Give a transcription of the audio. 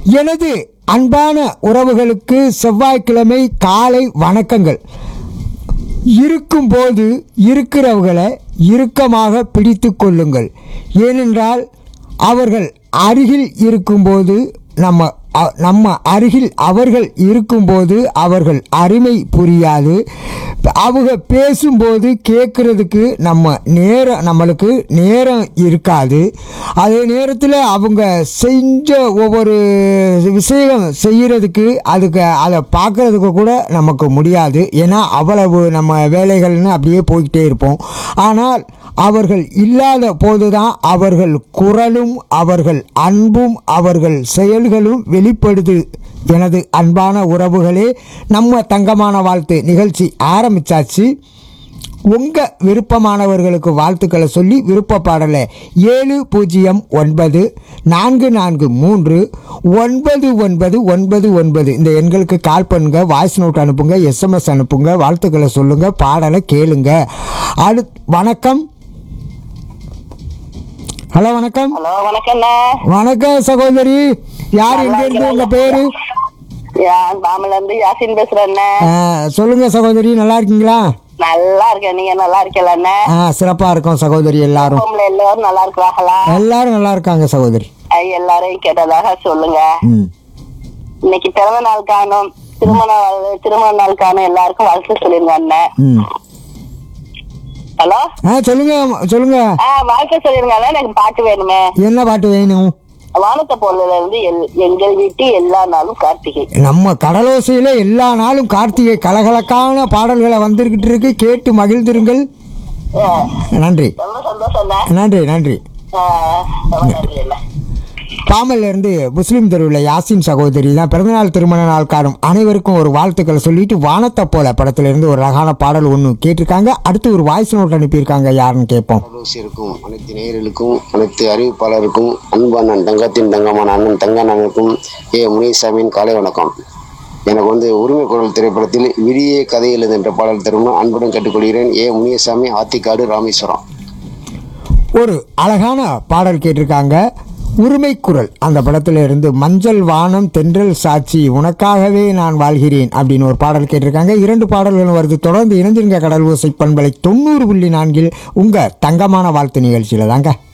எனது அன்பான உறவுகளுக்கு செவ்வாய்க்கிழமை காலை வணக்கங்கள் இருக்கும்போது இருக்கிறவர்களை இறுக்கமாக பிடித்து கொள்ளுங்கள் ஏனென்றால் அவர்கள் அருகில் இருக்கும்போது நம்ம அ- நம்ம அருகில் அவர்கள் இருக்கும்போது அவர்கள் அருமை புரியாது அவங்க பேசும்போது கேட்குறதுக்கு நம்ம நேரம் நம்மளுக்கு நேரம் இருக்காது அதே நேரத்தில் அவங்க செஞ்ச ஒவ்வொரு விஷயம் செய்கிறதுக்கு அதுக்கு அதை பார்க்குறதுக்கு கூட நமக்கு முடியாது ஏன்னா அவ்வளவு நம்ம வேலைகள்னு அப்படியே போய்கிட்டே இருப்போம் ஆனால் அவர்கள் இல்லாத போதுதான் அவர்கள் குரலும் அவர்கள் அன்பும் அவர்கள் செயல்களும் வெளிப்படுது எனது அன்பான உறவுகளே நம்ம தங்கமான வாழ்த்து நிகழ்ச்சி ஆரம்பிச்சாச்சு உங்கள் விருப்பமானவர்களுக்கு வாழ்த்துக்களை சொல்லி விருப்ப பாடலை ஏழு பூஜ்ஜியம் ஒன்பது நான்கு நான்கு மூன்று ஒன்பது ஒன்பது ஒன்பது ஒன்பது இந்த எண்களுக்கு கால் பண்ணுங்க வாய்ஸ் நோட் அனுப்புங்க எஸ்எம்எஸ் அனுப்புங்க வாழ்த்துக்களை சொல்லுங்க பாடலை கேளுங்க அடு வணக்கம் ஹலோ வணக்கம் ஹலோ வணக்கம்ண்ணே வணக்கம் சகோதரி யார் எங்கேருந்து உங்கள் பேர் யான் பாமல இருந்து யாசின் பேசுறேண்ணே சொல்லுங்க சகோதரி நல்லா இருக்கீங்களா நல்லா இருக்கேன் நீங்க நல்லா இருக்கலண்ணே ஆ சிறப்பாக இருக்கோம் சகோதரி எல்லாரும் குடும்பம்ல எல்லாரும் நல்லா இருக்கிறாங்களா எல்லாரும் நல்லா இருக்காங்க சகோதரி ஐ, எல்லாரையும் கேட்டதாக சொல்லுங்க ம் இன்னைக்கு பிறந்த நாள் காணும் திருமண வாழ்- திருமண நாள் காணும் எல்லாருக்கும் வாழ்த்து சொல்லிருங்க அண்ணன் ம் ஹலோ ஆ சொல்லுங்க சொல்லுங்க ஆ வாழ்த்து சொல்லிருங்க அண்ணா, எனக்கு பாட்டு வேணுமே என்ன பாட்டு வேணும் வானத்த பொருள்ல இருந்து எல்- எங்கள் வீட்டு எல்லா நாளும் கார்த்திகை நம்ம கடலோசையில எல்லா நாளும் கார்த்திகை கலகலக்கான பாடல்களை வந்திருக்கிட்டு இருக்கு கேட்டு மகிழ்ந்திருங்கள் ஆ, நன்றி ரொம்ப சந்தோஷம் நன்றி நன்றி ரொம்ப நன்றி அண்ணா. பாமல்ல இருந்து முஸ்லீம் தெருவில் யாசின் சகோதரி தான் பிறந்தநாள் திருமண நாள் காரும் அனைவருக்கும் ஒரு வாழ்த்துக்களை சொல்லிட்டு வானத்தை போல படத்துல இருந்து ஒரு அழகான பாடல் ஒன்று கேட்டிருக்காங்க அடுத்து ஒரு வாய்ஸ் நோட் அனுப்பியிருக்காங்க யாருன்னு கேட்போம் கடலோசியருக்கும் அனைத்து நேயர்களுக்கும் அனைத்து அறிவிப்பாளருக்கும் அன்பான தங்கத்தின் தங்கமான அண்ணன் தங்கண்ணனுக்கும் ஏ முனிசாமியின் காலை வணக்கம் எனக்கு வந்து உரிமை குரல் திரைப்படத்தில் விடியே கதை எழுது என்ற பாடல் தரும்னு அன்புடன் கேட்டுக்கொள்கிறேன் ஏ முனியசாமி ஆத்திக்காடு ராமேஸ்வரம் ஒரு அழகான பாடல் கேட்டிருக்காங்க உரிமை குரல் அந்த படத்துல இருந்து மஞ்சள் வானம் தென்றல் சாட்சி உனக்காகவே நான் வாழ்கிறேன் அப்படின்னு ஒரு பாடல் கேட்டிருக்காங்க இரண்டு பாடல்களும் வருது தொடர்ந்து இணைந்திருங்க கடல் ஓசை பண்பலை தொண்ணூறு புள்ளி நான்கில் உங்க தங்கமான வாழ்த்து நிகழ்ச்சியில தாங்க